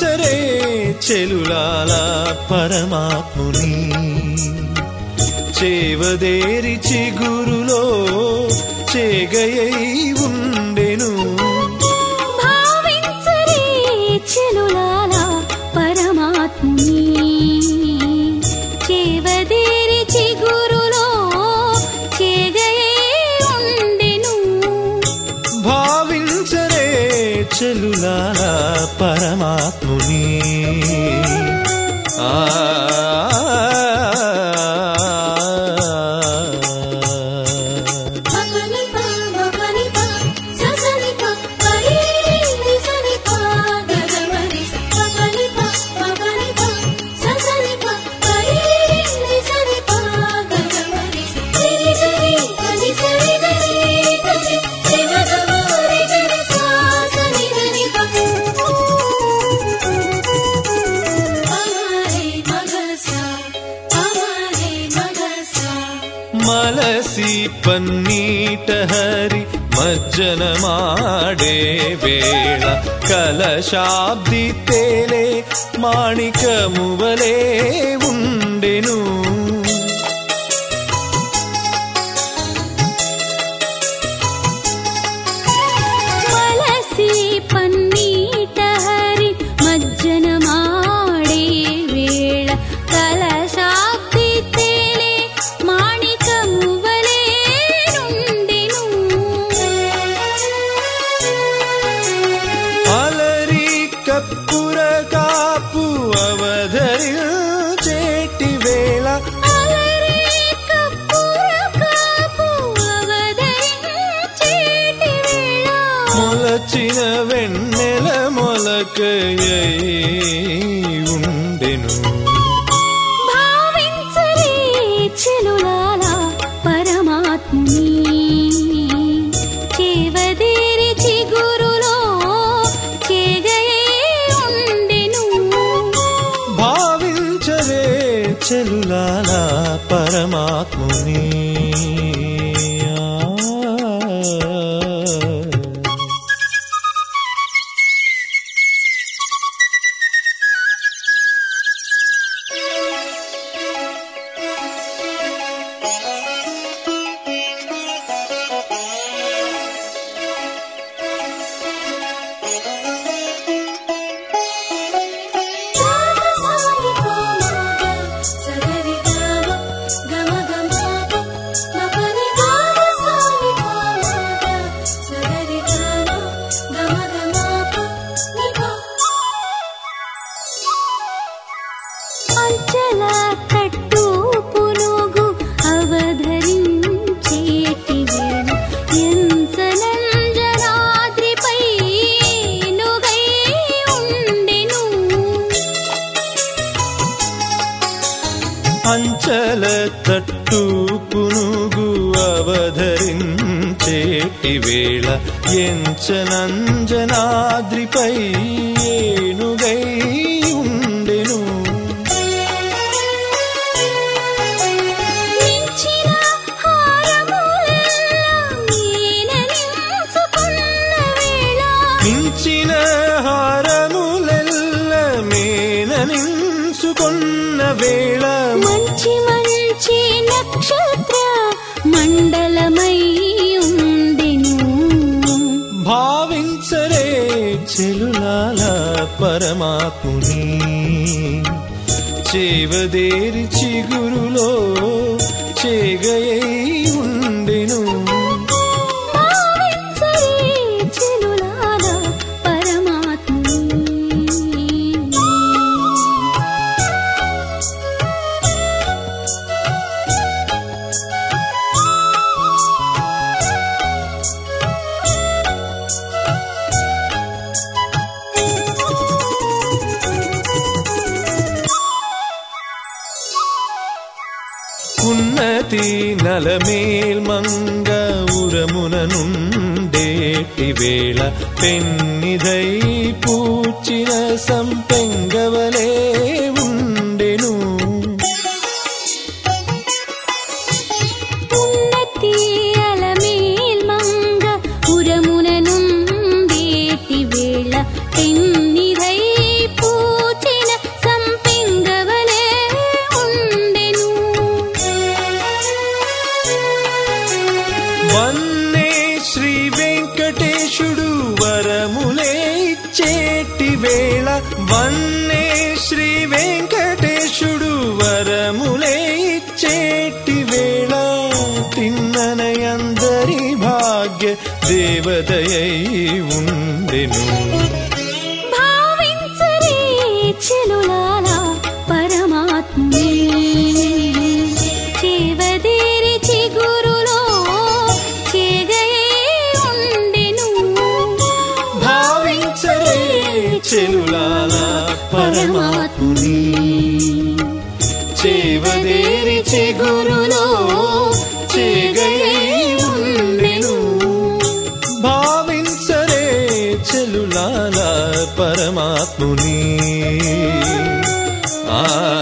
భావించరే చెలులాల పరమాత్ముని చేవదేరి చిగురులో చేగయై ఉండెను భావించరే చెలులాల పరమాత్ముని చేవదేరి చిగురులో చేగయే ఉండెను భావించరే చెలులాల పరమాత్ముని ఆ పపని పా పపని పా ససని పా పరిని సని పా గగమరి పపని పా పపని పా ససని పా పరిని సని పా గగమరి సిరి సిరి అని సరి గరి గరి శివ గమరి గరి సా సని గరి పా అమరే మగసా అమరే మగసా మలసి పన్నీట హరి మజ్జన మాడే వేళ కలశాబ్ది తేలే మాణికమువలే ఉండెను మలసి పన్నీట హరి మజ్జన మాడే వేళ కలశాబ్ది తేలే మాణికమువలే నుండెను అలరి కప్పుర కాపు అవధరి చేటి వేళ అలరే కప్పుర కాపు అవదరించేటి వేళ మొలచిన వెన్నెల మొలకయై ఉండెను భావించరే చెలులాల పరమాత్ముని చేవదేరి చిగురులో చేగయే ఉండెను భావించరే చెలులాల పరమాత్ముని ఆ. సాని కోమగ సగరి గమ గమ గమ మపని గమ సాని కోమగ సగరి గమ గమ గమ నిప అంచల కట్టు పునుగు అవధరించేటి వేళ ఎంచనంజనాద్రిపై నుగై ఉండెను అంచల తట్టు పునుగు అవధరించేటి వేళ ఎంచనంజనాద్రిపై ఏనుగై ఉండెను మించిన హారములెల్ల మీననించుకున్న వేళ మించిన హారములెల్ల మేననించుకొన్న వేళ మంచి మంచి నక్షత్ర మండలమై ఉండెను భావించరే చెలులాల పరమాత్ముని చేవదేరి చిగురులో చేగయై ఉండెను భావించరే చెలులాల పరమాత్ముని ఉన్నతి నలమేల్ మంగ ఉరమున నుండేటి వేళ పెన్నిదై పూచిన సంపెంగవలే ఉండెను ఉన్నతి అలమేల్ మంగ ఉరమున నుండేటి వేళ పెన్నిదై పూ వన్నే శ్రీ వెంకటేశుడు వరములే ఇచ్చేటి వేళ వన్నే శ్రీ వెంకటేశుడు వరములే ఇచ్చేటి వేళ తిన్ననయందరి భాగ్య దేవదయై ఉండెను భావించరే చెలులాల పరమాత్మే చేవదేరి చిగురులో చేగయే ఉండెను భావించరే చెలులాల పరమాత్ముని చేవదేరి చిగురులో చేగై ఉండెను భావించరే చెలులాల పరమాత్ముని ఆ